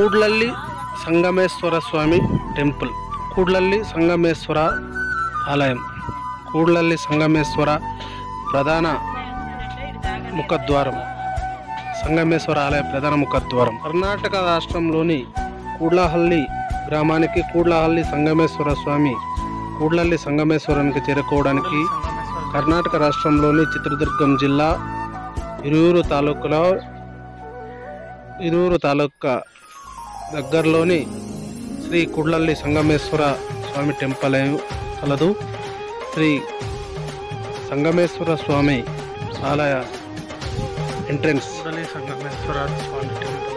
కూడ్లల్లి Sangameshwara Swami temple Kudlalli Sangameshwara ఆలయం కూడ్లల్లి సంగమేశ్వర ప్రధాన ముఖద్వారం సంగమేశ్వర ఆలయ ప్రధాన ముఖద్వారం కర్ణాటక రాష్ట్రంలోని కూడ్లహల్లి గ్రామానికి కూడ్లహల్లి సంగమేశ్వర స్వామి కూడ్లల్లి సంగమేశ్వరానికి చేరుకోవడానికి కర్ణాటక రాష్ట్రంలోని చిత్రదుర్గం జిల్లా ఇరువురు తాలూకులో ఇరువురు తాలూకా దగ్గరలోని శ్రీ కుడ్లల్లి సంగమేశ్వర స్వామి టెంపుల్ అయి- కలదు శ్రీ సంగమేశ్వర స్వామి ఆలయ ఎంట్రన్స్ కుడ్లల్లి సంగమేశ్వర స్వామి టెంపుల్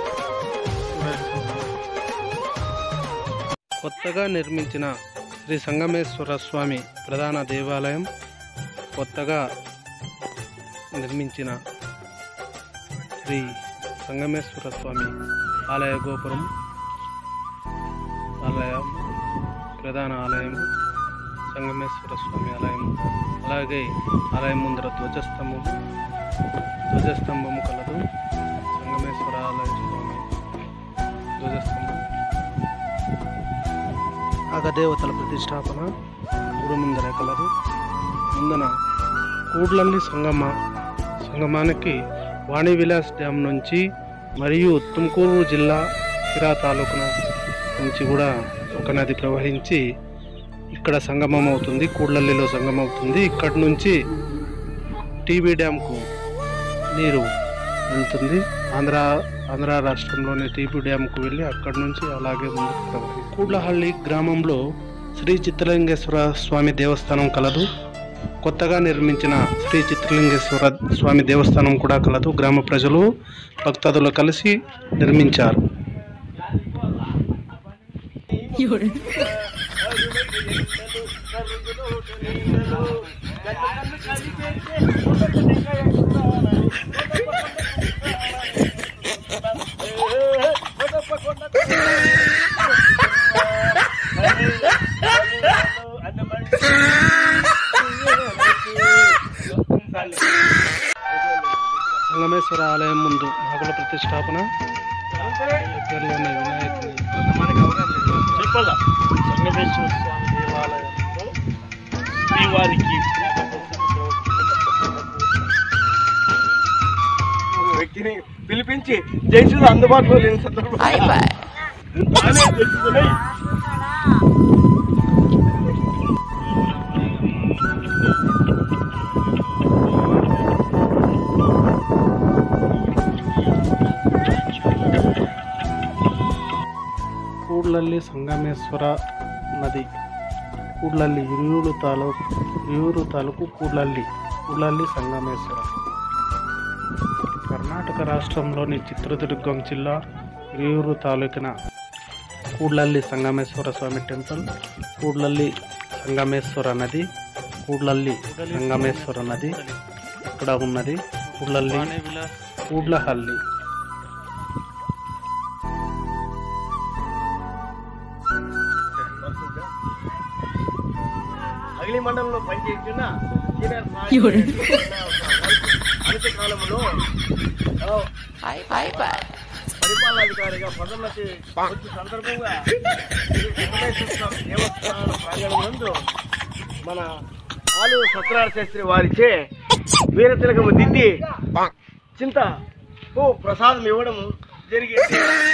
కొత్తగా నిర్మించిన శ్రీ సంగమేశ్వర స్వామి ప్రధాన దేవాలయం కొత్తగా నిర్మించిన శ్రీ సంగమేశ్వర స్వామి ఆలయ గోపురం ఆలయం ప్రధాన ఆలయం సంగమేశ్వర స్వామి ఆలయం అలాగే ఆలయం ముందర ధ్వజస్తంభం ధ్వజస్తంభం కలదు సంగమేశ్వర ఆలయ స్వామి ధ్వజస్తంభం నాగదేవతల ప్రతిష్టాపన గుడి ముందర కలదు ముందన కూడ్లల్లి సంగమ సంగమానికి వాణి విలాస్ డ్యామ్ నుంచి మరియు తుమ్కూరు జిల్లా సిరా తాలూకున నుంచి కూడా ఒక నది ప్రవహించి ఇక్కడ సంగమం అవుతుంది కూడ్లల్లిలో సంగమం అవుతుంది ఇక్కడ నుంచి టీబీ డ్యామ్కు నీరు వెళ్తుంది ఆంధ్ర ఆంధ్ర రాష్ట్రంలోని టీబీ డ్యామ్కు వెళ్ళి అక్కడి నుంచి అలాగే ముందుకు ప్రవహిస్తుంది కూడ్లహల్లి గ్రామంలో శ్రీ చిత్రలింగేశ్వర స్వామి దేవస్థానం కలదు కొత్తగా నిర్మించిన శ్రీ చిత్రలింగేశ్వర స్వామి దేవస్థానం కూడా కలదు గ్రామ ప్రజలు భక్తాదులు కలిసి నిర్మించారు సంగమేశ్వర ఆలయం ముందు నాగుల ప్రతిష్టాపన దగ్గరలోని వినాయకుని చెప్పదా సంగమేశ్వర స్వామి దేవాలయంలో శ్రీవారికి వ్యక్తిని పిలిపించి జయసుడు అందుబాటులో లేని సందర్భం బాగానే తెలుసుకుని కూడ్లల్లి సంగమేశ్వర నది కూడ్లల్లి ఇరువురు తాలూకు ఇరువురు తాలూకు కూడ్లల్లి కూడ్లల్లి సంగమేశ్వర కర్ణాటక రాష్ట్రంలోని చిత్రదుర్గం జిల్లా ఇరువురు తాలూకిన కూడ్లల్లి సంగమేశ్వర స్వామి టెంపుల్ కూడ్లల్లి సంగమేశ్వర నది కూడ్లల్లి సంగమేశ్వర నది ఇక్కడ ఉన్నది కూడ్లల్లి కూడ్లహల్లి అగిలి మండలంలో పనిచేస్తున్న సీనియర్ నాయకుడు అనతి కాలంలో పరిపాలనాధికారిగా పదోన్నతి వచ్చే సందర్భంగా శ్రీ వెంకటేశ్వర స్వామి దేవస్థానం ప్రాంగణం నందు మన ఆలు సత్యనారాయణ శాస్త్రి వారిచే వీరతిలకము దిద్ది చింత ఓ ప్రసాదం ఇవ్వడం జరిగింది